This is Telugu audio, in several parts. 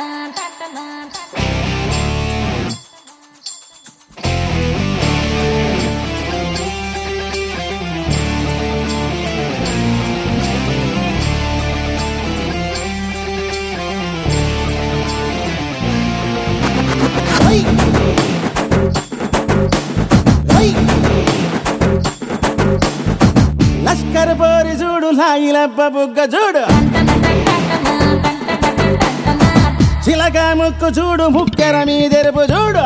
లష్కర్ పోరి చూడు లాగిలబ్బ బుగ్గ చూడు చిలక ముక్కు చూడు ముక్కెర మీదెరుపు చూడు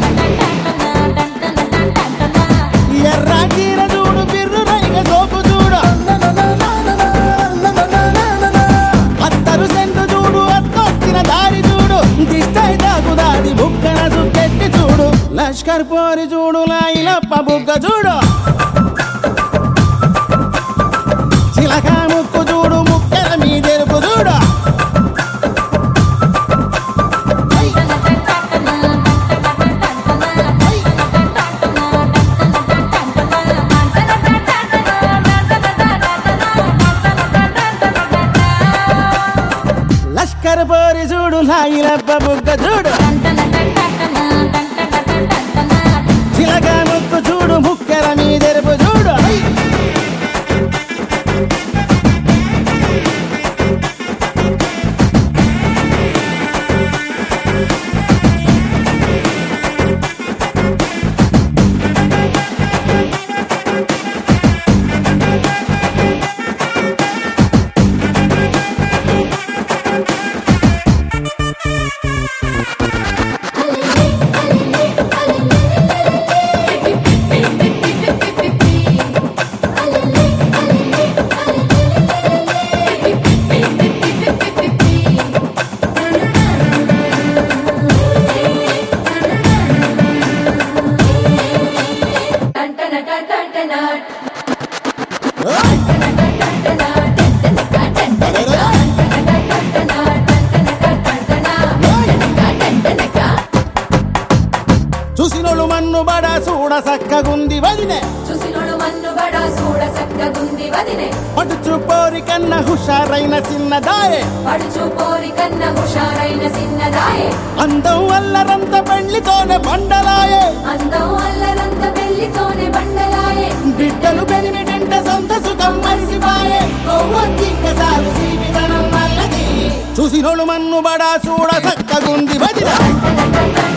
ఎర్ర చీర చూడు బిర్రు రైగ సోపు చూడు అత్తరు సెంటు చూడు అత్తొచ్చిన దారి చూడు దిష్టై తాకుదాది బుక్కన సుక్కెట్టి చూడు లష్కర్ పోరి చూడు లాయిలప్ప బుగ్గ చూడు చిలక ముక్కు చూడు ముక్కెల మీదెరుపు చూడు లష్కర్ పోరి చూడు లాయిలప్ప బుగ్గ చూడు చిలక ముక్కు చూడు ముక్కెల మీదెరుపు చూడు చూసినోళ్ళు మన్ను బడ చూడ సక్కగుంది వదినే చూసినోడు మన్ను బడా చూడ సక్కగుంది వదినే పడుచు పోరి కన్న హుషారైన చిన్నదాయే పడుచు పోరి కన్న హుషారైన సిన్నదాయే అందం వల్లరంత పెళ్లితోనే బండలాయే అందం అల్లరంత పెళ్లితోనే బండలాయే బిడ్డలు పెరిమిటంట సొంత సుఖం మరిసిపాయే కొవ్వొత్తిక్కసారి సీపితనం వల్లది చూసినోళ్ళు మన్ను బడ చూడ సక్కగుంది వదిన టన